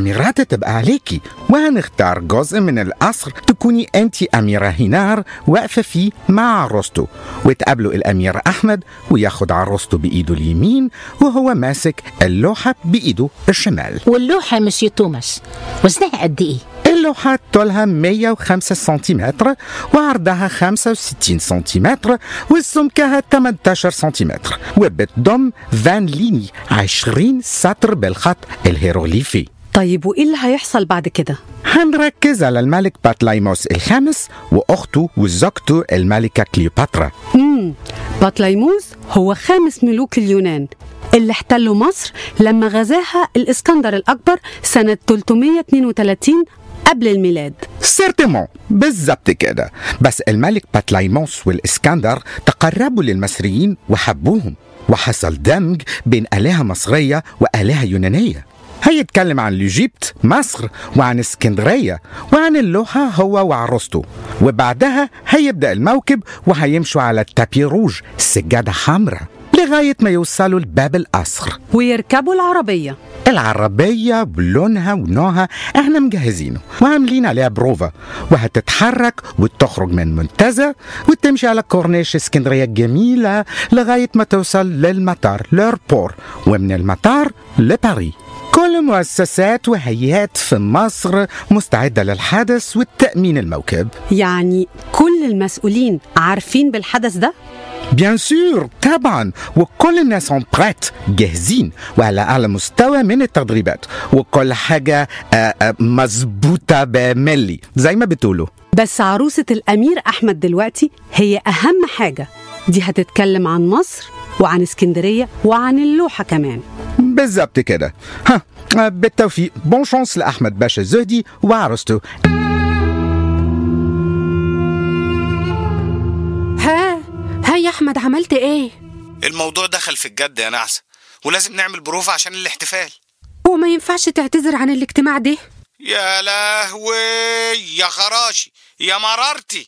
الأميرات تبقى عليكي وهنختار جزء من القصر تكوني أنت أميرة هنار واقفة فيه مع عروسته وتقابلوا الأمير أحمد وياخد عروسته بإيده اليمين وهو ماسك اللوحة بإيده الشمال واللوحة مسيو توماس وزنها قد إيه؟ اللوحة طولها 105 سنتيمتر وعرضها 65 سنتيمتر وسمكها 18 سنتيمتر وبتضم 20 ليني 20 سطر بالخط الهيروغليفي طيب وإيه اللي هيحصل بعد كده؟ هنركز على الملك باتلايموس الخامس وأخته وزوجته الملكة كليوباترا امم بطليموس هو خامس ملوك اليونان اللي احتلوا مصر لما غزاها الإسكندر الأكبر سنة 332 قبل الميلاد سيرتيمون بالظبط كده بس الملك باتلايموس والإسكندر تقربوا للمصريين وحبوهم وحصل دمج بين آلهة مصرية وآلهة يونانية هيتكلم عن ليجيبت مصر وعن اسكندرية وعن اللوحة هو وعروسته وبعدها هيبدأ الموكب وهيمشوا على التابي روج سجادة حمراء لغاية ما يوصلوا لباب القصر ويركبوا العربية العربية بلونها ونوعها احنا مجهزينه وعاملين عليها بروفا وهتتحرك وتخرج من منتزه وتمشي على كورنيش اسكندرية الجميلة لغاية ما توصل للمطار ليربور ومن المطار لباريس كل مؤسسات وهيئات في مصر مستعدة للحدث والتأمين الموكب يعني كل المسؤولين عارفين بالحدث ده؟ بيان سور طبعا وكل الناس اون بريت جاهزين وعلى اعلى مستوى من التدريبات وكل حاجه آه، آه، مظبوطه بملي زي ما بتقولوا بس عروسة الأمير أحمد دلوقتي هي أهم حاجة دي هتتكلم عن مصر وعن اسكندرية وعن اللوحة كمان بالظبط كده ها آه، بالتوفيق بون شانس لاحمد باشا الزهدي وعروسته ها ها يا احمد عملت ايه الموضوع دخل في الجد يا نعسة ولازم نعمل بروفة عشان الاحتفال هو ما ينفعش تعتذر عن الاجتماع ده يا لهوي يا خراشي يا مرارتي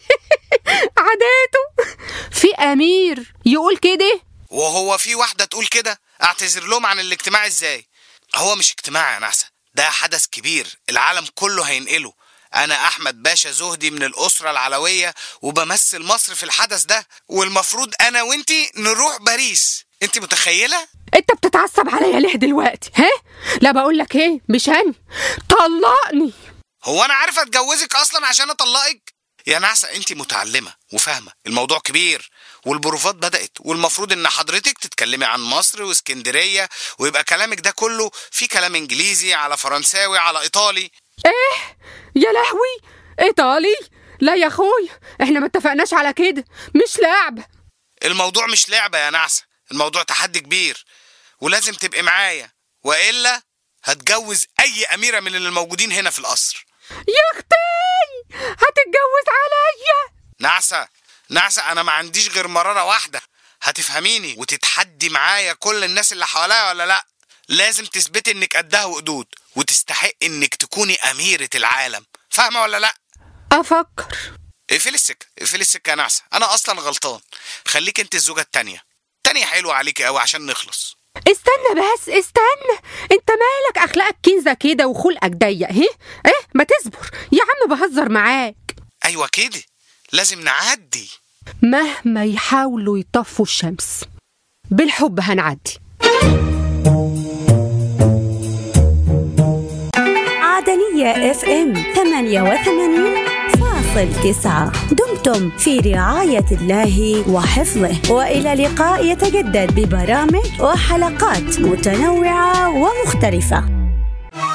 عاداته في امير يقول كده وهو في واحدة تقول كده اعتذر لهم عن الاجتماع ازاي هو مش اجتماع يا نعسة ده حدث كبير العالم كله هينقله انا احمد باشا زهدي من الاسرة العلوية وبمثل مصر في الحدث ده والمفروض انا وانتي نروح باريس انت متخيلة انت بتتعصب عليا ليه دلوقتي ها لا بقول لك ايه مش انا طلقني هو انا عارف اتجوزك اصلا عشان اطلقك يا نعسة انت متعلمة وفاهمة الموضوع كبير والبروفات بدأت والمفروض ان حضرتك تتكلمي عن مصر واسكندرية ويبقى كلامك ده كله في كلام انجليزي على فرنساوي على ايطالي يا لهوي ايطالي لا يا اخوي احنا ما اتفقناش على كده مش لعب الموضوع مش لعبة يا نعسة الموضوع تحدي كبير ولازم تبقي معايا وإلا هتجوز أي أميرة من اللي الموجودين هنا في القصر يا اختي هتتجوز عليا نعسة نعسة أنا ما عنديش غير مرارة واحدة هتفهميني وتتحدي معايا كل الناس اللي حواليا ولا لأ لازم تثبتي إنك قدها وقدود وتستحق إنك تكوني أميرة العالم فاهمة ولا لأ افكر اقفلي السكة اقفلي السكة يا نعسة أنا أصلا غلطان خليك أنت الزوجة التانية تانية حلوة عليكي قوي عشان نخلص استنى بس استنى انت مالك اخلاقك كنزه كده وخلقك ضيق اهي ايه ما تصبر يا عم بهزر معاك أيوة كده لازم نعدي مهما يحاولوا يطفوا الشمس بالحب هنعدي عدنية اف ام 88 فاصل تسعة دمتم في رعاية الله وحفظه وإلى لقاء يتجدد ببرامج وحلقات متنوعة ومختلفة